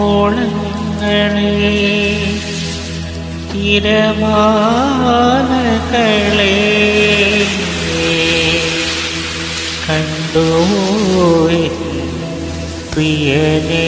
ഓളങ്ങളെ തിരമാലകളെ കണ്ടോ പ്രിയനേ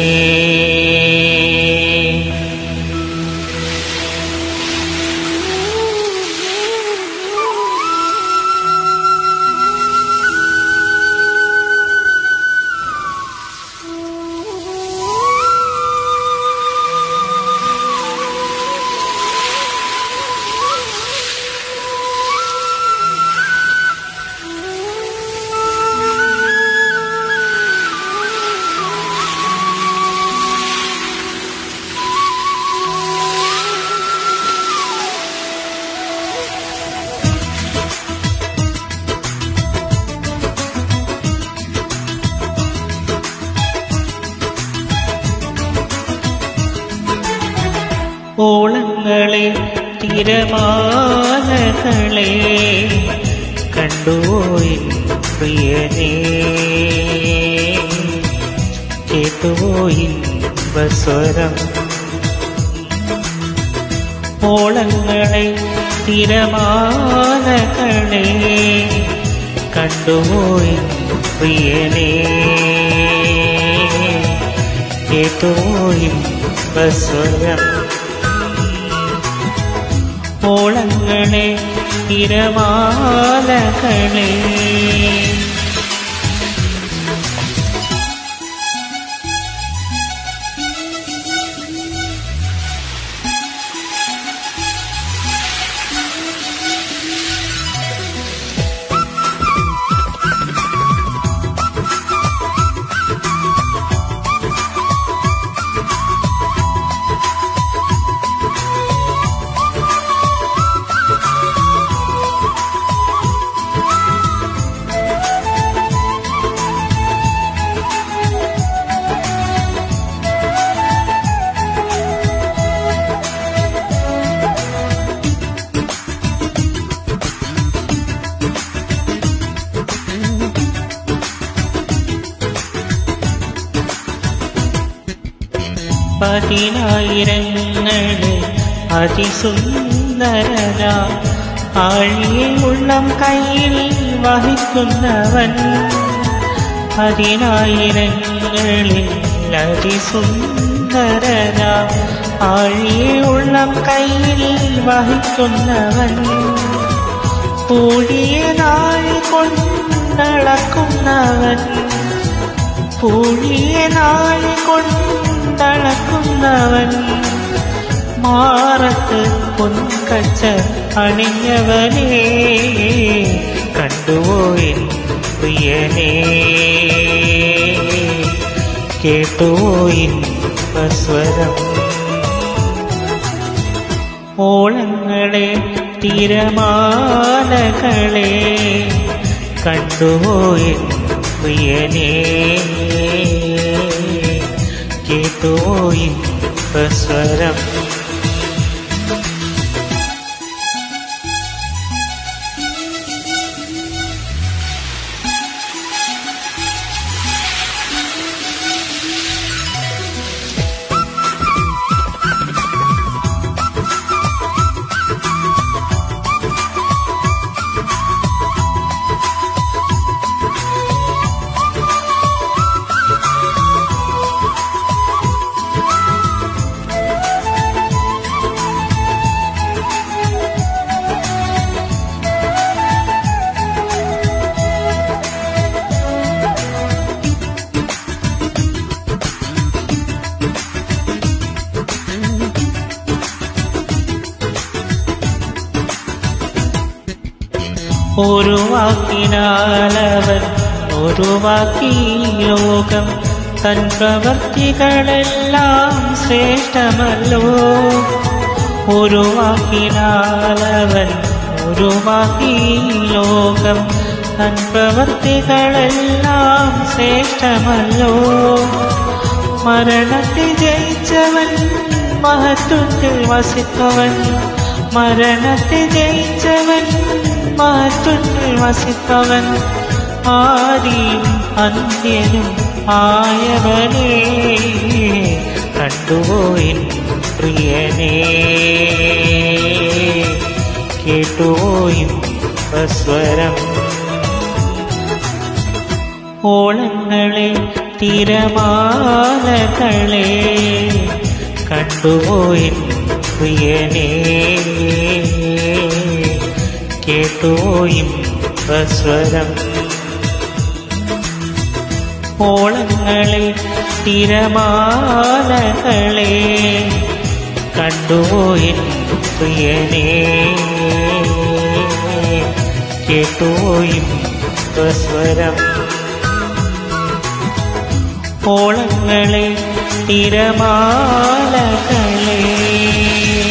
ഓളങ്ങളെ തിരമാലകളെ കണ്ടുപോയി പ്രിയനേ കേട്ടുപോയി ബസ്വരം ഓളങ്ങളെ തിരമാലകളെ കണ്ടുപോയി പ്രിയനേ കേട്ടുപോയി ബസ്വരം ഓളങ്ങളെ തിരമാലകളെ പതിനായിരങ്ങളെ അതിസുന്ദരന ആഴിയെ ഉള്ളം കയ്യിൽ വഹിക്കുന്നവൻ പതിനായിരങ്ങളിൽ അതിസുന്ദരന ആഴിയെ ഉള്ളം കയ്യിൽ വഹിക്കുന്നവൻ പൂഴിയ നാഴി കൊണ്ടളക്കുന്നവൻ പൂഴിയ നാഴി കൊണ്ടളക്കുന്നവൻ മാറത്ത് പൊൻകച്ച അണിഞ്ഞവനേ കണ്ടുപോയി പ്രിയനേ കേട്ടുപോയി സ്വരം ഓളങ്ങളെ തിരമാലകളെ കണ്ടുപോയി പ്രിയനേ കേട്ടുപോയി സ്വരം ഒരു വാക്കിനാലവൻ ഒരു വാക്കി ലോകം തൻ പ്രവർത്തികളെല്ലാം ശ്രേഷ്ഠമല്ലോ ഒരു വാക്കിനാലവൻ ഒരു വാക്കി ലോകം തൻ പ്രവർത്തികളെല്ലാം ശ്രേഷ്ഠമല്ലോ മരണത്തെ ജയിച്ചവൻ മഹത്വത്തിൽ വസിപ്പവൻ മരണത്തെ ജയിച്ചവൻ മഹത്വത്തിൽ വസിപ്പവൻ ആദിയും അന്ത്യനും ആയവനേ കണ്ടുപോയി പ്രിയനേ കേട്ടുപോയി സ്വരം ഓളങ്ങളെ തിരമാലകളെ കണ്ടുപോയി പ്രിയനേ കേട്ടുപോയി സ്വരം ഓളങ്ങളെ തിരമാലകളെ കണ്ടുപോയി പ്രിയനേ കേട്ടുപോയി സ്വരം ഓളങ്ങളെ തിരമാലകളെ